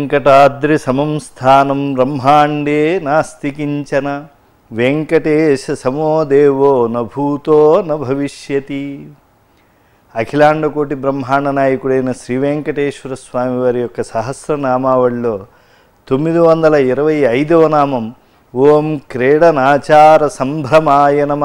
వెంకటాద్రి సమం స్థానం బ్రహ్మాండే నాస్తి కించన వెంకటేశ సమో దేవో నభూతో న భవిష్యతి అఖిలాండకోటి బ్రహ్మాండ నాయకుడైన శ్రీ వెంకటేశ్వర స్వామి వారి యొక్క సహస్రనామావళిలో తొమ్మిది వందల ఇరవై ఐదవ నామం ఓం క్రీడనాచార సంభ్రమాయ నమ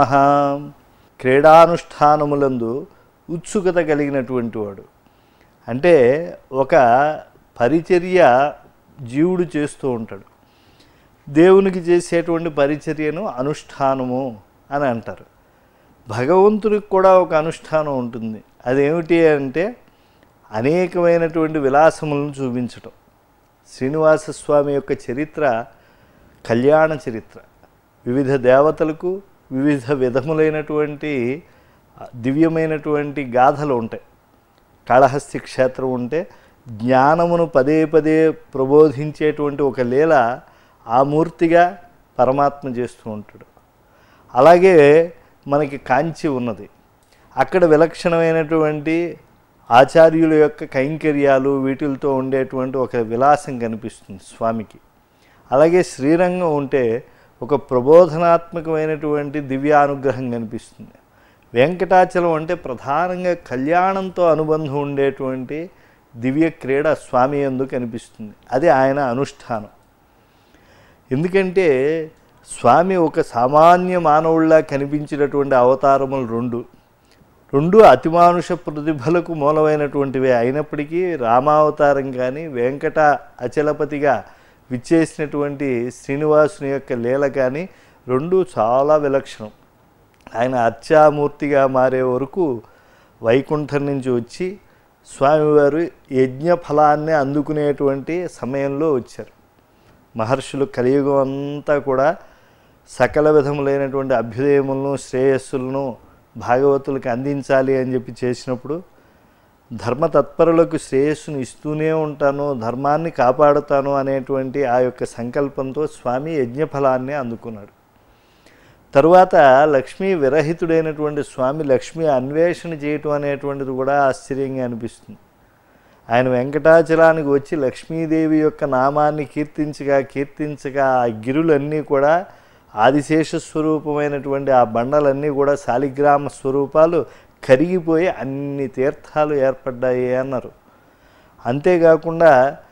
క్రీడానుష్ఠానములందు ఉత్సుకత కలిగినటువంటి వాడు అంటే ఒక పరిచర్య జీవుడు చేస్తూ ఉంటాడు దేవునికి చేసేటువంటి పరిచర్యను అనుష్ఠానము అని అంటారు భగవంతుడికి కూడా ఒక అనుష్ఠానం ఉంటుంది అదేమిటి అంటే అనేకమైనటువంటి విలాసములను చూపించటం శ్రీనివాస స్వామి యొక్క చరిత్ర కళ్యాణ చరిత్ర వివిధ దేవతలకు వివిధ విధములైనటువంటి దివ్యమైనటువంటి గాథలు ఉంటాయి కాళహస్తి క్షేత్రం ఉంటే జ్ఞానమును పదే పదే ప్రబోధించేటువంటి ఒక లీల ఆ మూర్తిగా పరమాత్మ చేస్తూ ఉంటాడు అలాగే మనకి కాంచి ఉన్నది అక్కడ విలక్షణమైనటువంటి ఆచార్యుల యొక్క కైంకర్యాలు వీటిలతో ఉండేటువంటి ఒక విలాసం కనిపిస్తుంది స్వామికి అలాగే శ్రీరంగం ఉంటే ఒక ప్రబోధనాత్మకమైనటువంటి దివ్యానుగ్రహం కనిపిస్తుంది వెంకటాచలం అంటే ప్రధానంగా కళ్యాణంతో అనుబంధం ఉండేటువంటి దివ్య క్రీడ స్వామి ఎందు కనిపిస్తుంది అది ఆయన అనుష్ఠానం ఎందుకంటే స్వామి ఒక సామాన్య మానవుల్లా కనిపించినటువంటి అవతారములు రెండు రెండు అతిమానుష ప్రతిభలకు మూలమైనటువంటివే అయినప్పటికీ రామావతారం కానీ వెంకట అచలపతిగా విచ్చేసినటువంటి శ్రీనివాసుని యొక్క లీల కానీ రెండు చాలా విలక్షణం ఆయన అర్చామూర్తిగా మారే వరకు వైకుంఠం నుంచి వచ్చి స్వామివారు యజ్ఞ ఫలాన్ని అందుకునేటువంటి సమయంలో వచ్చారు మహర్షులు కలియుగం అంతా కూడా సకల విధములైనటువంటి అభ్యుదయములను శ్రేయస్సులను భాగవతులకు అందించాలి అని చెప్పి చేసినప్పుడు ధర్మ తత్పరులకు శ్రేయస్సును ఇస్తూనే ఉంటాను ధర్మాన్ని కాపాడుతాను అనేటువంటి ఆ యొక్క సంకల్పంతో స్వామి యజ్ఞఫలాన్ని అందుకున్నాడు తరువాత లక్ష్మీ విరహితుడైనటువంటి స్వామి లక్ష్మీ అన్వేషణ చేయటం అనేటువంటిది కూడా ఆశ్చర్యంగా అనిపిస్తుంది ఆయన వెంకటాచలానికి వచ్చి లక్ష్మీదేవి యొక్క నామాన్ని కీర్తించగా కీర్తించగా ఆ గిరులన్నీ కూడా ఆదిశేష స్వరూపమైనటువంటి ఆ బండలన్నీ కూడా శాలిగ్రామ స్వరూపాలు కరిగిపోయి అన్ని తీర్థాలు ఏర్పడ్డాయి అన్నారు అంతేకాకుండా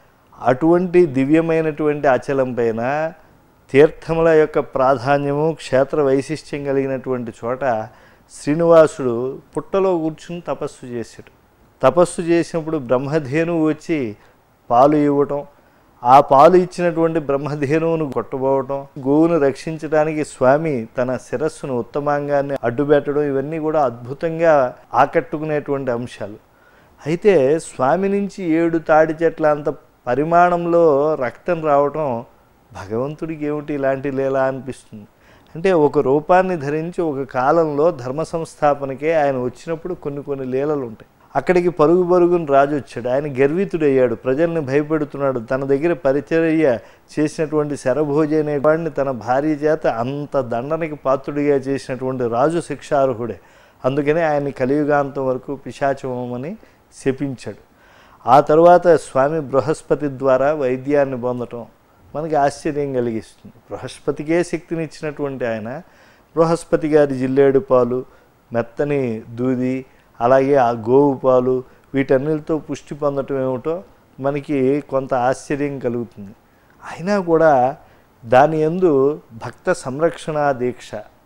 అటువంటి దివ్యమైనటువంటి అచలం పైన తీర్థముల యొక్క ప్రాధాన్యము క్షేత్ర వైశిష్ట్యం కలిగినటువంటి చోట శ్రీనివాసుడు పుట్టలో కూర్చుని తపస్సు చేశాడు తపస్సు చేసినప్పుడు బ్రహ్మధేనువు వచ్చి పాలు ఇవ్వటం ఆ పాలు ఇచ్చినటువంటి బ్రహ్మధేనువును కొట్టబోవటం గోవును రక్షించడానికి స్వామి తన శిరస్సును ఉత్తమాంగాన్ని అడ్డుపెట్టడం ఇవన్నీ కూడా అద్భుతంగా ఆకట్టుకునేటువంటి అంశాలు అయితే స్వామి నుంచి ఏడు తాడి చెట్ల అంత పరిమాణంలో రక్తం రావటం భగవంతుడికి ఏమిటి ఇలాంటి లీలా అనిపిస్తుంది అంటే ఒక రూపాన్ని ధరించి ఒక కాలంలో ధర్మ సంస్థాపనకే ఆయన వచ్చినప్పుడు కొన్ని కొన్ని లీలలు ఉంటాయి అక్కడికి పరుగు పరుగుని రాజు వచ్చాడు ఆయన గర్వితుడయ్యాడు ప్రజల్ని భయపెడుతున్నాడు తన దగ్గర పరిచర్య చేసినటువంటి శరభోజి అనే వాడిని తన భార్య చేత అంత దండనకి పాత్రుడిగా చేసినటువంటి రాజు శిక్షార్హుడే అందుకనే ఆయన్ని కలియుగాంతం వరకు పిశాచమని శపించాడు ఆ తరువాత స్వామి బృహస్పతి ద్వారా వైద్యాన్ని పొందటం మనకి ఆశ్చర్యం కలిగిస్తుంది బృహస్పతికే శక్తినిచ్చినటువంటి ఆయన బృహస్పతి గారి జిల్లేడు పాలు మెత్తని దూది అలాగే ఆ గోవు పాలు వీటన్నిటితో పుష్టి పొందటం ఏమిటో మనకి కొంత ఆశ్చర్యం కలుగుతుంది అయినా కూడా దాని ఎందు భక్త సంరక్షణ దీక్ష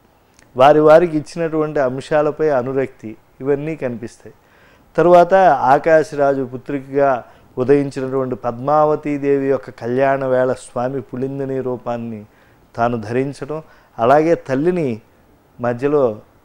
వారి వారికి ఇచ్చినటువంటి అంశాలపై అనురక్తి ఇవన్నీ కనిపిస్తాయి తరువాత ఆకాశరాజు పుత్రికగా ఉదయించినటువంటి పద్మావతీదేవి యొక్క కళ్యాణ వేళ స్వామి పులిందిని రూపాన్ని తాను ధరించడం అలాగే తల్లిని మధ్యలో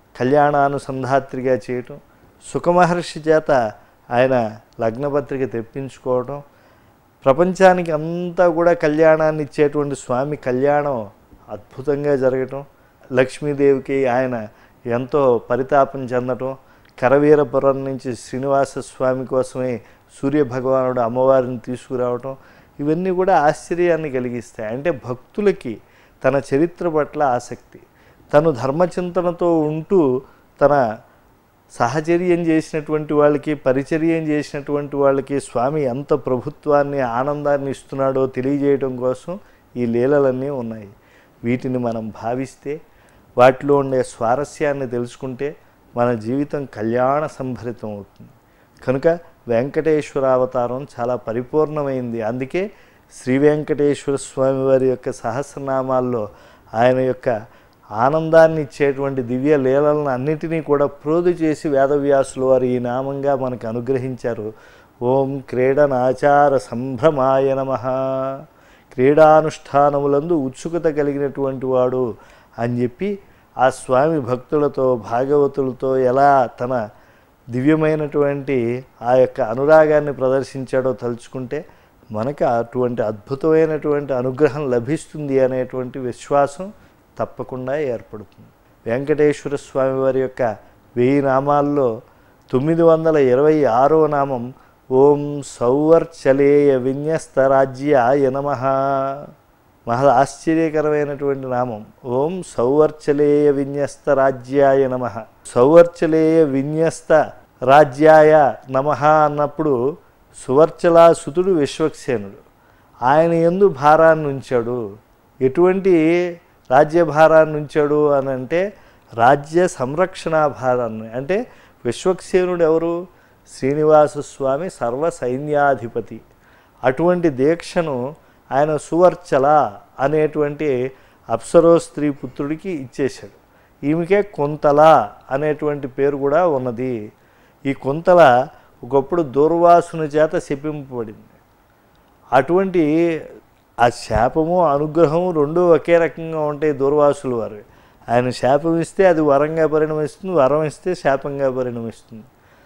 కళ్యాణానుసంధాత్రిగా చేయటం సుఖమహర్షి చేత ఆయన లగ్నపత్రిక తెప్పించుకోవడం ప్రపంచానికి అంతా కూడా కళ్యాణాన్ని ఇచ్చేటువంటి స్వామి కళ్యాణం అద్భుతంగా జరగటం లక్ష్మీదేవికి ఆయన ఎంతో పరితాపం చెందటం కరవీరపురం నుంచి శ్రీనివాస స్వామి కోసమే సూర్యభగవానుడు అమ్మవారిని తీసుకురావటం ఇవన్నీ కూడా ఆశ్చర్యాన్ని కలిగిస్తాయి అంటే భక్తులకి తన చరిత్ర పట్ల ఆసక్తి తను ధర్మచింతనతో ఉంటూ తన సహచర్యం చేసినటువంటి వాళ్ళకి పరిచర్యం చేసినటువంటి వాళ్ళకి స్వామి ఎంత ప్రభుత్వాన్ని ఆనందాన్ని ఇస్తున్నాడో తెలియజేయడం కోసం ఈ లీలలన్నీ ఉన్నాయి వీటిని మనం భావిస్తే వాటిలో ఉండే స్వారస్యాన్ని తెలుసుకుంటే మన జీవితం కళ్యాణ సంభరితం అవుతుంది కనుక వెంకటేశ్వర అవతారం చాలా పరిపూర్ణమైంది అందుకే శ్రీ వెంకటేశ్వర స్వామి వారి యొక్క సహస్రనామాల్లో ఆయన యొక్క ఆనందాన్ని ఇచ్చేటువంటి దివ్య లీలలను అన్నిటినీ కూడా ప్రోధు చేసి వేదవ్యాసులు వారు ఈ నామంగా మనకు అనుగ్రహించారు ఓం క్రీడనాచార సంభ్రమాయ నమ క్రీడానుష్ఠానములందు ఉత్సుకత కలిగినటువంటి వాడు అని చెప్పి ఆ స్వామి భక్తులతో భాగవతులతో ఎలా తన దివ్యమైనటువంటి ఆ యొక్క అనురాగాన్ని ప్రదర్శించాడో తలుచుకుంటే మనకు అటువంటి అద్భుతమైనటువంటి అనుగ్రహం లభిస్తుంది అనేటువంటి విశ్వాసం తప్పకుండా ఏర్పడుతుంది వెంకటేశ్వర స్వామి వారి యొక్క వెయ్యి నామాల్లో తొమ్మిది వందల ఇరవై ఆరో నామం ఓం సౌవర్చలేయ విన్యస్తరాజ్యాయ నమ మహా ఆశ్చర్యకరమైనటువంటి నామం ఓం సౌవర్చలేయ విన్యస్త రాజ్యాయ నమ సౌవర్చలేయ విన్యస్త రాజ్యాయ నమ అన్నప్పుడు సువర్చలాసుతుడు విశ్వక్సేనుడు ఆయన ఎందు భారాన్ని ఉంచాడు ఎటువంటి రాజ్యభారాన్ని ఉంచాడు అని అంటే రాజ్య సంరక్షణ భారాన్ని అంటే విశ్వక్సేనుడు ఎవరు శ్రీనివాస స్వామి సర్వ సైన్యాధిపతి అటువంటి దీక్షను ఆయన సువర్చల అనేటువంటి అప్సరో స్త్రీ పుత్రుడికి ఇచ్చేశాడు ఈమెకే కొంతల అనేటువంటి పేరు కూడా ఉన్నది ఈ కొంతల ఒకప్పుడు దూర్వాసుని చేత శపింపబడింది అటువంటి ఆ శాపము అనుగ్రహము రెండు ఒకే రకంగా ఉంటాయి దూర్వాసులు వారు ఆయన శాపం ఇస్తే అది వరంగా పరిణమిస్తుంది వరం ఇస్తే శాపంగా పరిణమిస్తుంది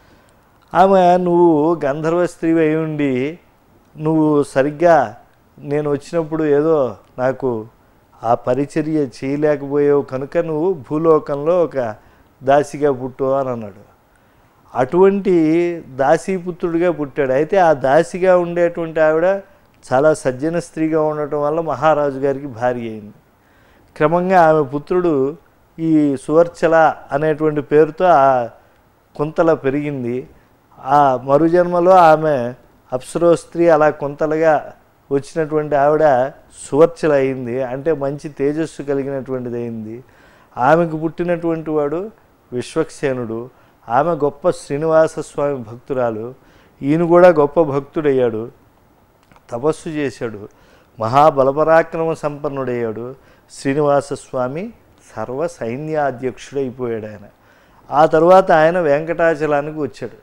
ఆమె నువ్వు గంధర్వ స్త్రీ అయి ఉండి నువ్వు సరిగ్గా నేను వచ్చినప్పుడు ఏదో నాకు ఆ పరిచర్య చేయలేకపోయావు కనుక నువ్వు భూలోకంలో ఒక దాసిగా పుట్టు అని అన్నాడు అటువంటి దాసీపుత్రుడిగా పుట్టాడు అయితే ఆ దాసిగా ఉండేటువంటి ఆవిడ చాలా సజ్జన స్త్రీగా ఉండటం వల్ల మహారాజు గారికి భార్య అయింది క్రమంగా ఆమె పుత్రుడు ఈ సువర్చల అనేటువంటి పేరుతో ఆ కుంతల పెరిగింది ఆ మరుజన్మలో ఆమె అప్సరో స్త్రీ అలా కొంతలుగా వచ్చినటువంటి ఆవిడ సువర్చల అయింది అంటే మంచి తేజస్సు కలిగినటువంటిది అయింది ఆమెకు పుట్టినటువంటి వాడు విశ్వక్సేనుడు ఆమె గొప్ప శ్రీనివాస స్వామి భక్తురాలు ఈయన కూడా గొప్ప భక్తుడయ్యాడు తపస్సు చేశాడు మహాబలపరాక్రమ సంపన్నుడయ్యాడు శ్రీనివాస స్వామి సర్వ సైన్యాధ్యక్షుడైపోయాడు ఆయన ఆ తర్వాత ఆయన వెంకటాచలానికి వచ్చాడు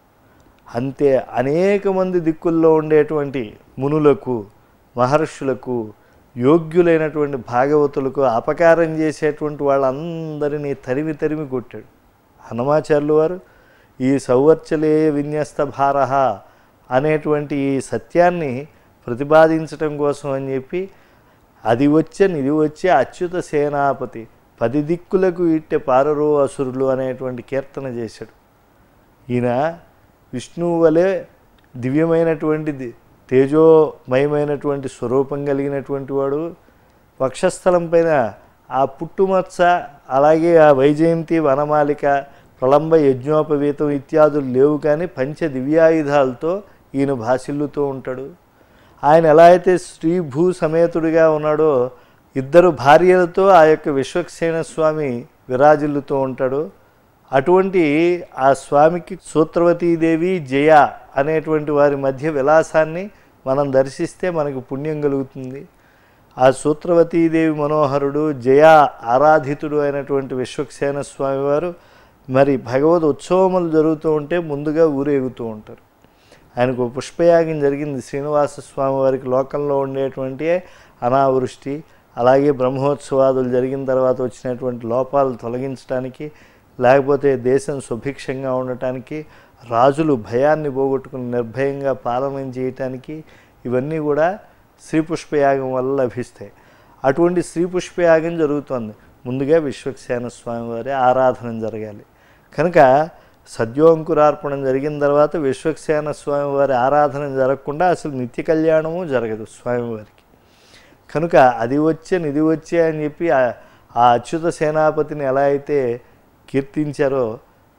అంతే అనేక మంది దిక్కుల్లో ఉండేటువంటి మునులకు మహర్షులకు యోగ్యులైనటువంటి భాగవతులకు అపకారం చేసేటువంటి వాళ్ళందరినీ తరిమి తరిమి కొట్టాడు హనుమాచార్యులు వారు ఈ సౌవర్చలే విన్యస్త భారహ అనేటువంటి ఈ సత్యాన్ని ప్రతిపాదించటం కోసం అని చెప్పి అది వచ్చే ఇది వచ్చే అచ్యుత సేనాపతి పది దిక్కులకు ఇట్టె పారరో అసురులు అనేటువంటి కీర్తన చేశాడు ఈయన విష్ణువు వలె దివ్యమైనటువంటి ది- తేజోమయమైనటువంటి స్వరూపం కలిగినటువంటి వాడు వక్షస్థలం పైన ఆ పుట్టుమచ్చ అలాగే ఆ వైజయంతి వనమాలిక ప్రళంబ యజ్ఞోపవీతం ఇత్యాదులు లేవు కానీ పంచ దివ్యాయుధాలతో ఈయన భాసిల్లుతూ ఉంటాడు ఆయన ఎలా అయితే శ్రీభూ సమేతుడిగా ఉన్నాడో ఇద్దరు భార్యలతో ఆ యొక్క విశ్వక్సేన స్వామి విరాజిల్లుతూ ఉంటాడు అటువంటి ఆ స్వామికి సూత్రవతీదేవి జయ అనేటువంటి వారి మధ్య విలాసాన్ని మనం దర్శిస్తే మనకు పుణ్యం కలుగుతుంది ఆ సూత్రవతీదేవి మనోహరుడు జయ ఆరాధితుడు అయినటువంటి విశ్వక్సేన స్వామి వారు మరి భగవద్ ఉత్సవములు జరుగుతూ ఉంటే ముందుగా ఊరేగుతూ ఉంటారు ఆయనకు ఒక పుష్పయాగం జరిగింది శ్రీనివాస స్వామి వారికి లోకంలో ఉండేటువంటి అనావృష్టి అలాగే బ్రహ్మోత్సవాదులు జరిగిన తర్వాత వచ్చినటువంటి లోపాలు తొలగించడానికి లేకపోతే దేశం సుభిక్షంగా ఉండటానికి రాజులు భయాన్ని పోగొట్టుకుని నిర్భయంగా పాలన చేయటానికి ఇవన్నీ కూడా శ్రీ పుష్పయాగం వల్ల లభిస్తాయి అటువంటి శ్రీ పుష్పయాగం జరుగుతోంది ముందుగా విశ్వక్సేన స్వామి వారి ఆరాధన జరగాలి కనుక సద్యోంకురార్పణం జరిగిన తర్వాత విశ్వక్సేన స్వామి వారి ఆరాధన జరగకుండా అసలు నిత్య కళ్యాణము జరగదు స్వామివారికి కనుక అది వచ్చే నిధి వచ్చే అని చెప్పి ఆ ఆ అచ్యుత సేనాపతిని ఎలా అయితే కీర్తించారో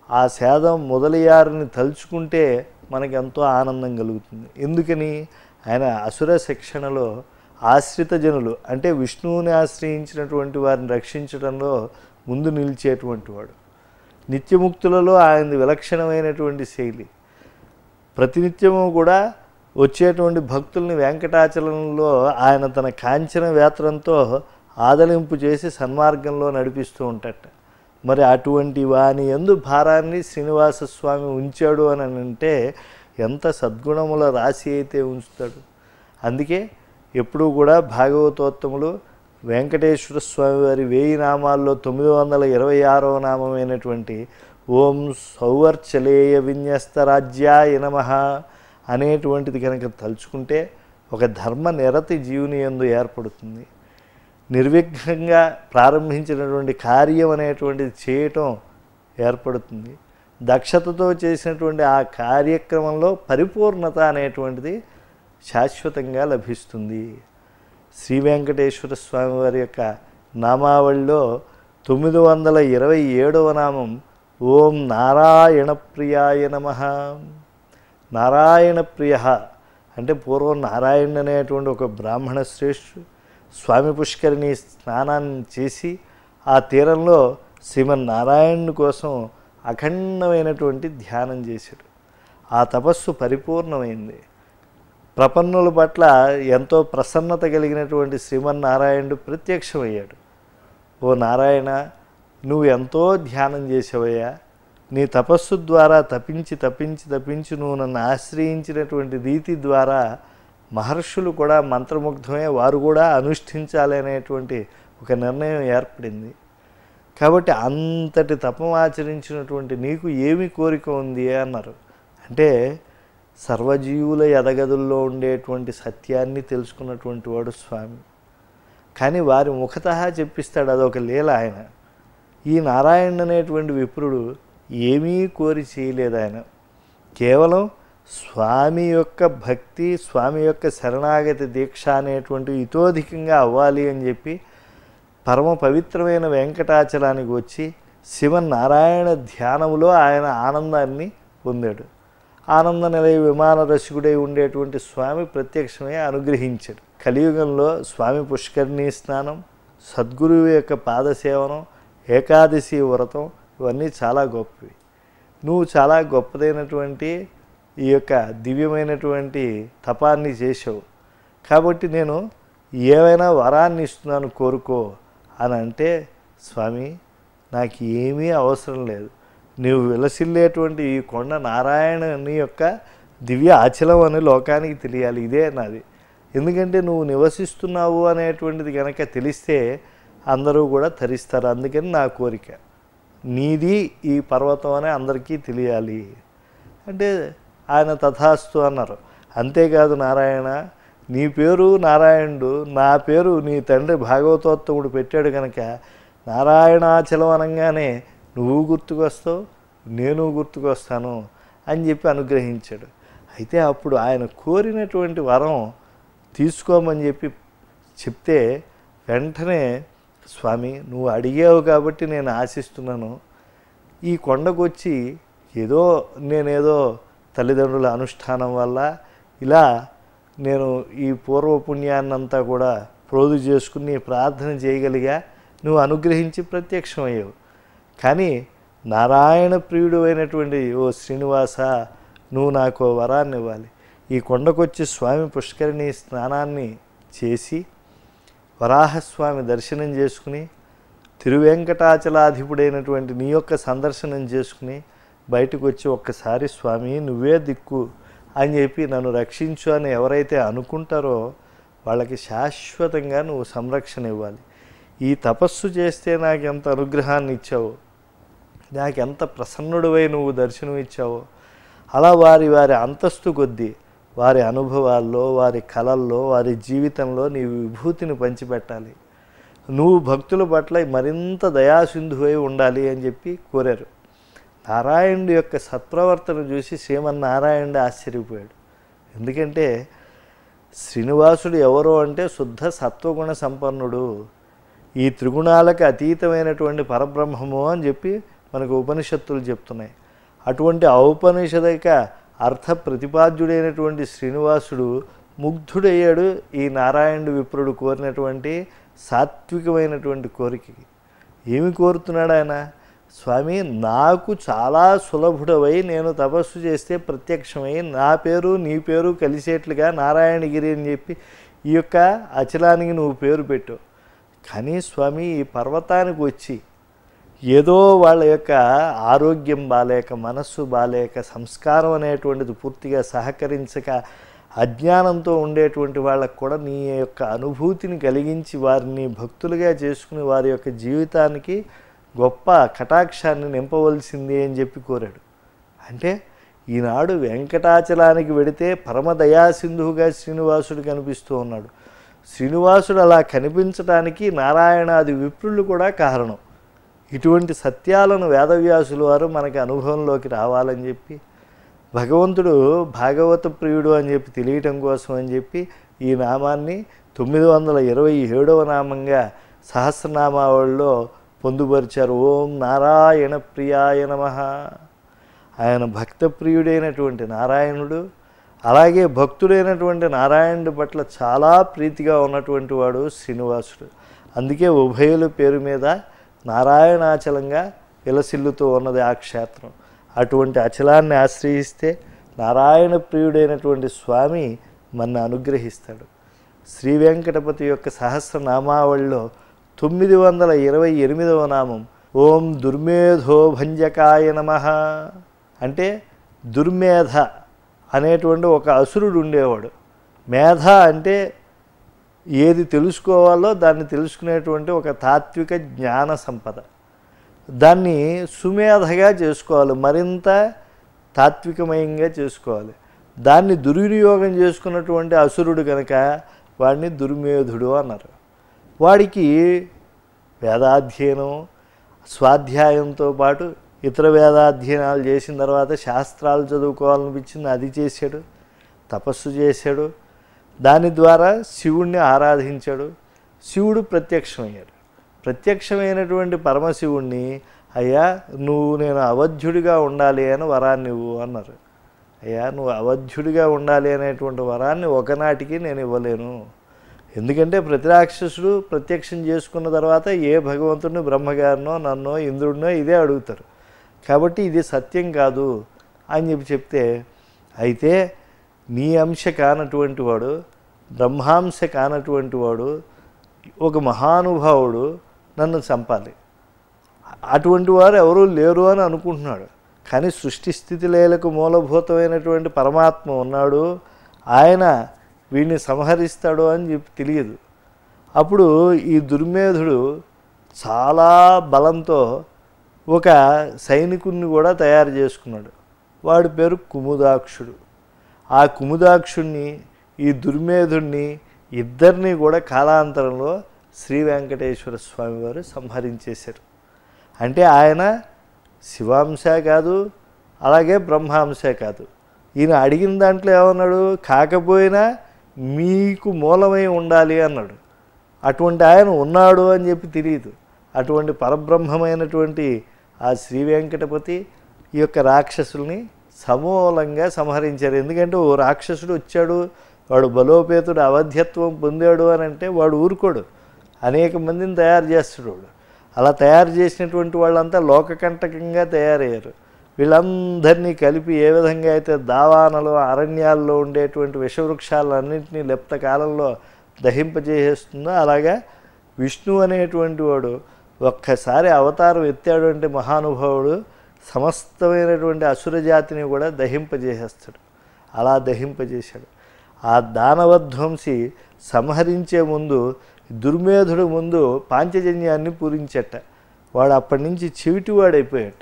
ఆ సేదం మొదలయ్యారని తలుచుకుంటే మనకి ఎంతో ఆనందం కలుగుతుంది ఎందుకని ఆయన అసుర శిక్షణలో ఆశ్రిత జనులు అంటే విష్ణువుని ఆశ్రయించినటువంటి వారిని రక్షించడంలో ముందు నిలిచేటువంటి వాడు నిత్యముక్తులలో ఆయనది విలక్షణమైనటువంటి శైలి ప్రతినిత్యము కూడా వచ్చేటువంటి భక్తుల్ని వెంకటాచలంలో ఆయన తన కాంచన వేత్రంతో ఆదలింపు చేసి సన్మార్గంలో నడిపిస్తూ ఉంటాట మరి అటువంటి వాని ఎందు భారాన్ని శ్రీనివాస స్వామి ఉంచాడు అని అంటే ఎంత సద్గుణముల రాశి అయితే ఉంచుతాడు అందుకే ఎప్పుడూ కూడా భాగవతోత్తములు వెంకటేశ్వర స్వామి వారి వేయి నామాల్లో తొమ్మిది వందల ఇరవై ఆరవ నామమైనటువంటి ఓం సౌవర్చలేయ విన్యస్త రాజ్యాయ నమ అనేటువంటిది కనుక తలుచుకుంటే ఒక ధర్మ నిరతి జీవుని ఎందు ఏర్పడుతుంది నిర్విఘ్నంగా ప్రారంభించినటువంటి కార్యం అనేటువంటిది చేయటం ఏర్పడుతుంది దక్షతతో చేసినటువంటి ఆ కార్యక్రమంలో పరిపూర్ణత అనేటువంటిది శాశ్వతంగా లభిస్తుంది శ్రీ వెంకటేశ్వర స్వామి వారి యొక్క నామావళిలో తొమ్మిది వందల ఇరవై ఏడవ నామం ఓం నారాయణ ప్రియాయ నమ నారాయణ ప్రియ అంటే పూర్వం నారాయణ అనేటువంటి ఒక బ్రాహ్మణ శ్రేష్ఠుడు స్వామి పుష్కరిణి స్నానాన్ని చేసి ఆ తీరంలో శ్రీమన్నారాయణుని కోసం అఖండమైనటువంటి ధ్యానం చేశాడు ఆ తపస్సు పరిపూర్ణమైంది ప్రపన్నుల పట్ల ఎంతో ప్రసన్నత కలిగినటువంటి శ్రీమన్నారాయణుడు ప్రత్యక్షమయ్యాడు ఓ నారాయణ నువ్వు ఎంతో ధ్యానం చేసావయ్యా నీ తపస్సు ద్వారా తపించి తపించి తపించి నువ్వు నన్ను ఆశ్రయించినటువంటి రీతి ద్వారా మహర్షులు కూడా మంత్రముగ్ధమై వారు కూడా అనుష్ఠించాలి అనేటువంటి ఒక నిర్ణయం ఏర్పడింది కాబట్టి అంతటి తపం ఆచరించినటువంటి నీకు ఏమి కోరిక ఉంది అన్నారు అంటే సర్వజీవుల ఎదగదుల్లో ఉండేటువంటి సత్యాన్ని తెలుసుకున్నటువంటి వాడు స్వామి కానీ వారి ముఖత చెప్పిస్తాడు అదొక లీల ఆయన ఈ నారాయణ అనేటువంటి విప్రుడు ఏమీ కోరి చేయలేదు ఆయన కేవలం స్వామి యొక్క భక్తి స్వామి యొక్క శరణాగతి దీక్ష అనేటువంటి ఇతోధికంగా అవ్వాలి అని చెప్పి పరమ పవిత్రమైన వెంకటాచలానికి వచ్చి శివనారాయణ ధ్యానములో ఆయన ఆనందాన్ని పొందాడు ఆనంద నిలయ విమాన రసికుడై ఉండేటువంటి స్వామి ప్రత్యక్షమై అనుగ్రహించాడు కలియుగంలో స్వామి పుష్కరిణీ స్నానం సద్గురువు యొక్క పాదసేవనం ఏకాదశి వ్రతం ఇవన్నీ చాలా గొప్పవి నువ్వు చాలా గొప్పదైనటువంటి ఈ యొక్క దివ్యమైనటువంటి తపాన్ని చేసావు కాబట్టి నేను ఏమైనా వరాన్ని ఇస్తున్నాను కోరుకో అని అంటే స్వామి నాకు ఏమీ అవసరం లేదు నీవు విలసిల్లేటువంటి ఈ కొండ నారాయణని యొక్క దివ్య ఆచలం అని లోకానికి తెలియాలి ఇదే నాది ఎందుకంటే నువ్వు నివసిస్తున్నావు అనేటువంటిది కనుక తెలిస్తే అందరూ కూడా తరిస్తారు అందుకని నా కోరిక నీది ఈ పర్వతం అని అందరికీ తెలియాలి అంటే ఆయన తథాస్తు అన్నారు అంతేకాదు నారాయణ నీ పేరు నారాయణుడు నా పేరు నీ తండ్రి భాగవతోత్తముడు పెట్టాడు కనుక నారాయణాచలం అనగానే నువ్వు గుర్తుకొస్తావు నేను గుర్తుకొస్తాను అని చెప్పి అనుగ్రహించాడు అయితే అప్పుడు ఆయన కోరినటువంటి వరం తీసుకోమని చెప్పి చెప్తే వెంటనే స్వామి నువ్వు అడిగావు కాబట్టి నేను ఆశిస్తున్నాను ఈ కొండకు వచ్చి ఏదో నేనేదో తల్లిదండ్రుల అనుష్ఠానం వల్ల ఇలా నేను ఈ పూర్వపుణ్యాన్నంతా కూడా ప్రోధు చేసుకుని ప్రార్థన చేయగలిగా నువ్వు అనుగ్రహించి ప్రత్యక్షమయ్యావు కానీ నారాయణ ప్రియుడు అయినటువంటి ఓ శ్రీనివాస నువ్వు నాకు ఓ వరాన్ని ఇవ్వాలి ఈ కొండకొచ్చి స్వామి పుష్కరిణి స్నానాన్ని చేసి వరాహస్వామి దర్శనం చేసుకుని తిరువెంకటాచలాధిపుడైనటువంటి నీ యొక్క సందర్శనం చేసుకుని బయటకు వచ్చి ఒక్కసారి స్వామి నువ్వే దిక్కు అని చెప్పి నన్ను రక్షించు అని ఎవరైతే అనుకుంటారో వాళ్ళకి శాశ్వతంగా నువ్వు సంరక్షణ ఇవ్వాలి ఈ తపస్సు చేస్తే నాకు ఎంత అనుగ్రహాన్ని ఇచ్చావో నాకు ఎంత ప్రసన్నుడివై నువ్వు దర్శనం ఇచ్చావో అలా వారి వారి అంతస్తు కొద్దీ వారి అనుభవాల్లో వారి కళల్లో వారి జీవితంలో నీ విభూతిని పంచిపెట్టాలి నువ్వు భక్తుల పట్ల మరింత దయాసింధువై ఉండాలి అని చెప్పి కోరారు నారాయణుడి యొక్క సత్ప్రవర్తన చూసి శ్రీమన్నారాయణుడు ఆశ్చర్యపోయాడు ఎందుకంటే శ్రీనివాసుడు ఎవరు అంటే శుద్ధ సత్వగుణ సంపన్నుడు ఈ త్రిగుణాలకు అతీతమైనటువంటి పరబ్రహ్మము అని చెప్పి మనకు ఉపనిషత్తులు చెప్తున్నాయి అటువంటి ఔపనిషదిక అర్థ ప్రతిపాద్యుడైనటువంటి శ్రీనివాసుడు ముగ్ధుడయ్యాడు ఈ నారాయణుడు విప్రుడు కోరినటువంటి సాత్వికమైనటువంటి కోరికకి ఏమి కోరుతున్నాడు ఆయన స్వామి నాకు చాలా సులభుడవై నేను తపస్సు చేస్తే ప్రత్యక్షమై నా పేరు నీ పేరు కలిసేట్లుగా నారాయణగిరి అని చెప్పి ఈ యొక్క అచలానికి నువ్వు పేరు పెట్టు కానీ స్వామి ఈ పర్వతానికి వచ్చి ఏదో వాళ్ళ యొక్క ఆరోగ్యం బాలేక మనస్సు బాలేక సంస్కారం అనేటువంటిది పూర్తిగా సహకరించక అజ్ఞానంతో ఉండేటువంటి వాళ్ళకు కూడా నీ యొక్క అనుభూతిని కలిగించి వారిని భక్తులుగా చేసుకుని వారి యొక్క జీవితానికి గొప్ప కటాక్షాన్ని నింపవలసింది అని చెప్పి కోరాడు అంటే ఈనాడు వెంకటాచలానికి వెడితే పరమ దయాసింధువుగా శ్రీనివాసుడు కనిపిస్తూ ఉన్నాడు శ్రీనివాసుడు అలా కనిపించడానికి నారాయణాది విప్రులు కూడా కారణం ఇటువంటి సత్యాలను వేదవ్యాసుల వారు మనకి అనుభవంలోకి రావాలని చెప్పి భగవంతుడు భాగవత ప్రియుడు అని చెప్పి తెలియటం కోసం అని చెప్పి ఈ నామాన్ని తొమ్మిది వందల ఇరవై ఏడవ నామంగా సహస్రనామావళిలో పొందుపరిచారు ఓం నారాయణ ప్రియాయ నమ ఆయన భక్త ప్రియుడైనటువంటి నారాయణుడు అలాగే భక్తుడైనటువంటి నారాయణుడి పట్ల చాలా ప్రీతిగా ఉన్నటువంటి వాడు శ్రీనివాసుడు అందుకే ఉభయుల పేరు మీద నారాయణాచలంగా విలసిల్లుతూ ఉన్నది ఆ క్షేత్రం అటువంటి అచలాన్ని ఆశ్రయిస్తే నారాయణ ప్రియుడైనటువంటి స్వామి మన అనుగ్రహిస్తాడు శ్రీ వెంకటపతి యొక్క సహస్రనామావళిలో తొమ్మిది వందల ఇరవై ఎనిమిదవ నామం ఓం దుర్మేధో భంజకాయ నమ అంటే దుర్మేధ అనేటువంటి ఒక అసురుడు ఉండేవాడు మేధ అంటే ఏది తెలుసుకోవాలో దాన్ని తెలుసుకునేటువంటి ఒక తాత్విక జ్ఞాన సంపద దాన్ని సుమేధగా చేసుకోవాలి మరింత తాత్వికమయంగా చేసుకోవాలి దాన్ని దుర్వినియోగం చేసుకున్నటువంటి అసురుడు కనుక వాడిని దుర్మేధుడు అన్నారు వాడికి వేదాధ్యయనం స్వాధ్యాయంతో పాటు ఇతర వేదాధ్యయనాలు చేసిన తర్వాత శాస్త్రాలు చదువుకోవాలనిపించింది అది చేశాడు తపస్సు చేశాడు దాని ద్వారా శివుణ్ణి ఆరాధించాడు శివుడు ప్రత్యక్షమయ్యాడు ప్రత్యక్షమైనటువంటి పరమశివుణ్ణి అయ్యా నువ్వు నేను అవధ్యుడిగా ఉండాలి అని వరాన్ని ఇవ్వు అన్నారు అయ్యా నువ్వు అవధ్యుడిగా ఉండాలి అనేటువంటి వరాన్ని ఒకనాటికి నేను ఇవ్వలేను ఎందుకంటే ప్రతి రాక్షసుడు ప్రత్యక్షం చేసుకున్న తర్వాత ఏ భగవంతుడిని బ్రహ్మగారినో నన్నో ఇంద్రుడినో ఇదే అడుగుతారు కాబట్టి ఇది సత్యం కాదు అని చెప్పి చెప్తే అయితే నీ అంశ కానటువంటి వాడు బ్రహ్మాంశ కానటువంటి వాడు ఒక మహానుభావుడు నన్ను చంపాలి అటువంటి వారు ఎవరూ లేరు అని అనుకుంటున్నాడు కానీ సృష్టి స్థితి లేలకు మూలభూతమైనటువంటి పరమాత్మ ఉన్నాడు ఆయన వీడిని సంహరిస్తాడు అని చెప్పి తెలియదు అప్పుడు ఈ దుర్మేధుడు చాలా బలంతో ఒక సైనికుడిని కూడా తయారు చేసుకున్నాడు వాడి పేరు కుముదాక్షుడు ఆ కుముదాక్షుణ్ణి ఈ దుర్మేధుణ్ణి ఇద్దరిని కూడా కాలాంతరంలో శ్రీ వెంకటేశ్వర స్వామి వారు సంహరించేశారు అంటే ఆయన శివాంశ కాదు అలాగే బ్రహ్మాంశ కాదు ఈయన అడిగిన దాంట్లో ఏమన్నాడు కాకపోయినా మీకు మూలమై ఉండాలి అన్నాడు అటువంటి ఆయన ఉన్నాడు అని చెప్పి తెలియదు అటువంటి పరబ్రహ్మమైనటువంటి ఆ శ్రీ వెంకటపతి ఈ యొక్క రాక్షసుల్ని సమూలంగా సంహరించారు ఎందుకంటే ఓ రాక్షసుడు వచ్చాడు వాడు బలోపేతుడు అవధ్యత్వం పొందాడు అని అంటే వాడు ఊరుకోడు అనేక మందిని తయారు చేస్తాడు వాడు అలా తయారు చేసినటువంటి వాళ్ళంతా లోకకంటకంగా తయారయ్యారు వీళ్ళందరినీ కలిపి ఏ విధంగా అయితే దావానలు అరణ్యాల్లో ఉండేటువంటి విషవృక్షాలన్నింటినీ లెప్త కాలంలో దహింపజేసేస్తుందో అలాగా విష్ణు అనేటువంటి వాడు ఒక్కసారి అవతారం ఎత్తాడు అంటే మహానుభావుడు సమస్తమైనటువంటి అసురజాతిని కూడా దహింపజేసేస్తాడు అలా దహింపజేశాడు ఆ దానవధ్వంసి సంహరించే ముందు దుర్మేధుడు ముందు పాంచజన్యాన్ని పూరించట వాడు అప్పటి నుంచి చెవిటివాడైపోయాట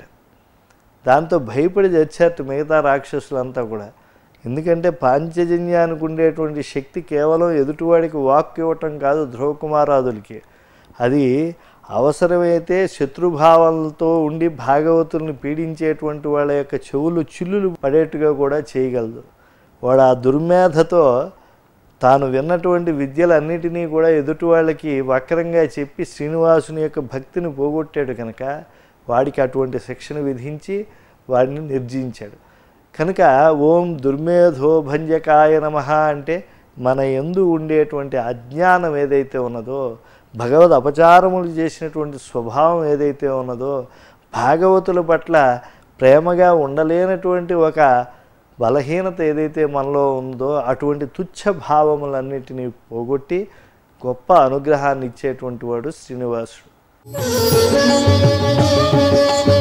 దాంతో భయపడి చచ్చారట మిగతా రాక్షసులంతా కూడా ఎందుకంటే పాంచజన్యానికి ఉండేటువంటి శక్తి కేవలం ఎదుటివాడికి వాక్ ఇవ్వటం కాదు ధ్రువకుమారాదులకి అది అవసరమైతే శత్రుభావాలతో ఉండి భాగవతుల్ని పీడించేటువంటి వాళ్ళ యొక్క చెవులు చిల్లులు పడేట్టుగా కూడా చేయగలదు వాడు ఆ దుర్మేధతో తాను విన్నటువంటి విద్యలన్నిటినీ కూడా ఎదుటి వాళ్ళకి వక్రంగా చెప్పి శ్రీనివాసుని యొక్క భక్తిని పోగొట్టాడు కనుక వాడికి అటువంటి శిక్షను విధించి వాడిని నిర్జించాడు కనుక ఓం దుర్మేధో భంజకాయ నమ అంటే మన ఎందు ఉండేటువంటి అజ్ఞానం ఏదైతే ఉన్నదో భగవద్ అపచారములు చేసినటువంటి స్వభావం ఏదైతే ఉన్నదో భాగవతుల పట్ల ప్రేమగా ఉండలేనటువంటి ఒక బలహీనత ఏదైతే మనలో ఉందో అటువంటి తుచ్చ భావములన్నిటినీ పోగొట్టి గొప్ప అనుగ్రహాన్ని ఇచ్చేటువంటి వాడు శ్రీనివాసుడు